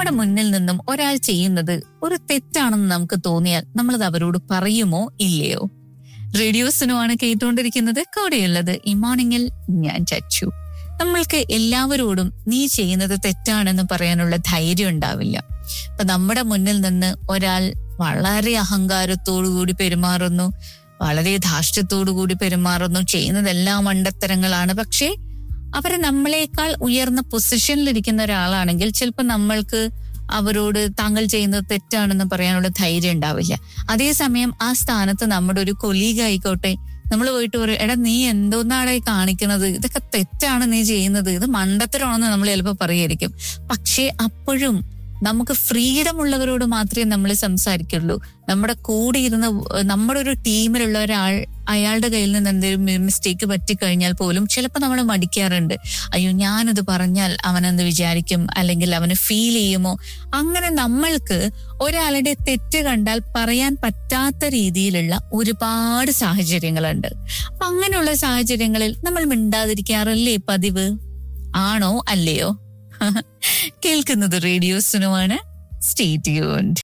നമ്മുടെ മുന്നിൽ നിന്നും ഒരാൾ ചെയ്യുന്നത് ഒരു തെറ്റാണെന്ന് നമുക്ക് തോന്നിയാൽ നമ്മളത് അവരോട് പറയുമോ ഇല്ലയോ റേഡിയോസിനുമാണ് കേട്ടുകൊണ്ടിരിക്കുന്നത് കൂടെയുള്ളത് ഈ മോർണിംഗിൽ ഞാൻ ചച്ചു നമ്മൾക്ക് എല്ലാവരോടും നീ ചെയ്യുന്നത് തെറ്റാണെന്ന് പറയാനുള്ള ധൈര്യം ഉണ്ടാവില്ല അപ്പൊ നമ്മുടെ മുന്നിൽ നിന്ന് ഒരാൾ വളരെ അഹങ്കാരത്തോടു കൂടി പെരുമാറുന്നു വളരെ ധാർഷ്ട്യത്തോടു കൂടി പെരുമാറുന്നു ചെയ്യുന്നതെല്ലാം മണ്ടത്തരങ്ങളാണ് പക്ഷേ അവരെ നമ്മളെക്കാൾ ഉയർന്ന പൊസിഷനിലിരിക്കുന്ന ഒരാളാണെങ്കിൽ ചിലപ്പോൾ നമ്മൾക്ക് അവരോട് താങ്കൾ ചെയ്യുന്നത് തെറ്റാണെന്ന് പറയാനുള്ള ധൈര്യം ഉണ്ടാവില്ല അതേസമയം ആ സ്ഥാനത്ത് നമ്മുടെ ഒരു കൊലീഗ് ആയിക്കോട്ടെ നമ്മൾ പോയിട്ട് പറയും എടാ നീ എന്തോന്നാടായി കാണിക്കുന്നത് ഇതൊക്കെ തെറ്റാണ് നീ ചെയ്യുന്നത് ഇത് മണ്ടത്തരമാണെന്ന് നമ്മൾ ചിലപ്പോൾ പറയായിരിക്കും പക്ഷേ അപ്പോഴും നമുക്ക് ഫ്രീഡം ഉള്ളവരോട് മാത്രമേ നമ്മൾ സംസാരിക്കുള്ളൂ നമ്മുടെ കൂടെ ഇരുന്ന് നമ്മുടെ ഒരു ടീമിലുള്ള ഒരാൾ അയാളുടെ കയ്യിൽ നിന്ന് എന്തെങ്കിലും മിസ്റ്റേക്ക് പറ്റിക്കഴിഞ്ഞാൽ പോലും ചിലപ്പോൾ നമ്മൾ മടിക്കാറുണ്ട് അയ്യോ ഞാനത് പറഞ്ഞാൽ അവനെന്ത് വിചാരിക്കും അല്ലെങ്കിൽ അവന് ഫീൽ ചെയ്യുമോ അങ്ങനെ നമ്മൾക്ക് ഒരാളുടെ തെറ്റ് കണ്ടാൽ പറയാൻ പറ്റാത്ത രീതിയിലുള്ള ഒരുപാട് സാഹചര്യങ്ങളുണ്ട് അപ്പൊ അങ്ങനെയുള്ള സാഹചര്യങ്ങളിൽ നമ്മൾ മിണ്ടാതിരിക്കാറല്ലേ പതിവ് ആണോ അല്ലയോ കേൾക്കുന്നത് റേഡിയോസിനുമാണ് സ്റ്റേറ്റ് യൂൺഡ്